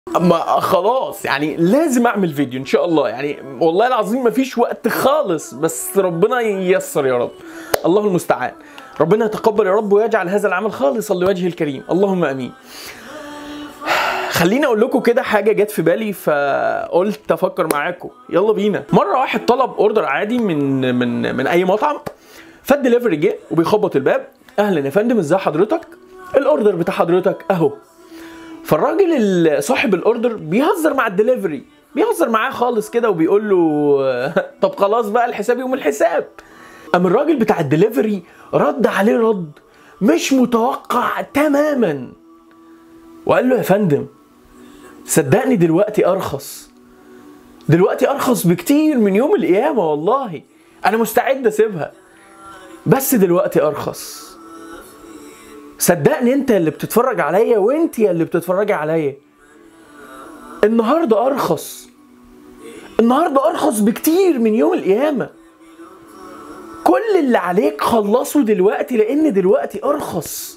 ما خلاص يعني لازم اعمل فيديو ان شاء الله يعني والله العظيم مفيش وقت خالص بس ربنا ييسر يا رب الله المستعان ربنا يتقبل يا رب ويجعل هذا العمل خالصا لوجهه الكريم اللهم امين خليني اقول لكم كده حاجه جت في بالي فقلت افكر معاكم يلا بينا مره واحد طلب اوردر عادي من من من اي مطعم فالدليفري جه وبيخبط الباب اهلا يا فندم ازي حضرتك الاوردر بتاع حضرتك اهو فالراجل ال- صاحب الاوردر بيهزر مع الدليفري بيهزر معاه خالص كده وبيقول له طب خلاص بقى الحساب يوم الحساب قام الراجل بتاع الدليفري رد عليه رد مش متوقع تماما وقال له يا فندم صدقني دلوقتي ارخص دلوقتي ارخص بكتير من يوم القيامه والله انا مستعد اسيبها بس دلوقتي ارخص صدقني انت اللي بتتفرج عليا وانت اللي بتتفرجي عليا النهارده ارخص النهارده ارخص بكتير من يوم القيامه كل اللي عليك خلصه دلوقتي لان دلوقتي ارخص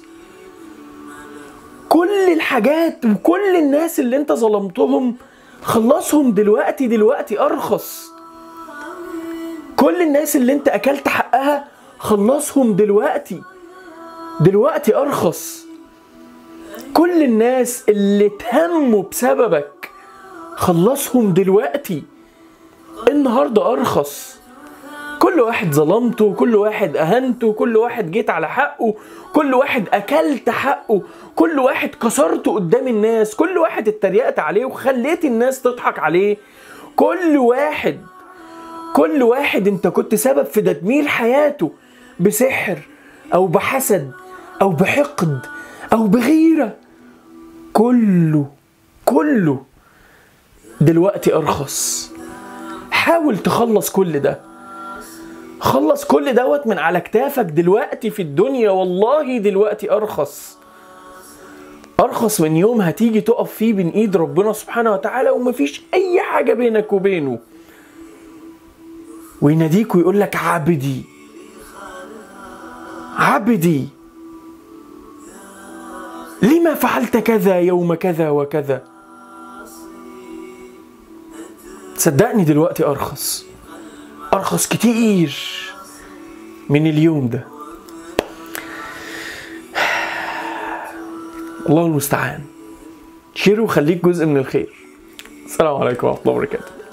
كل الحاجات وكل الناس اللي انت ظلمتهم خلصهم دلوقتي دلوقتي ارخص كل الناس اللي انت اكلت حقها خلصهم دلوقتي دلوقتي ارخص كل الناس اللي اتهموا بسببك خلصهم دلوقتي النهارده ارخص كل واحد ظلمته كل واحد اهنته كل واحد جيت على حقه كل واحد اكلت حقه كل واحد كسرته قدام الناس كل واحد اتريقت عليه وخليت الناس تضحك عليه كل واحد كل واحد انت كنت سبب في تدمير حياته بسحر او بحسد او بحقد او بغيره كله كله دلوقتي ارخص حاول تخلص كل ده خلص كل دوت من على كتافك دلوقتي في الدنيا والله دلوقتي ارخص ارخص من يوم هتيجي تقف فيه بين ايد ربنا سبحانه وتعالى ومفيش اي حاجه بينك وبينه ويناديك ويقول لك عبدي عبدي لما فعلت كذا يوم كذا وكذا صدقني دلوقتي ارخص ارخص كتير من اليوم ده الله المستعان شير وخليك جزء من الخير السلام عليكم ورحمه الله وبركاته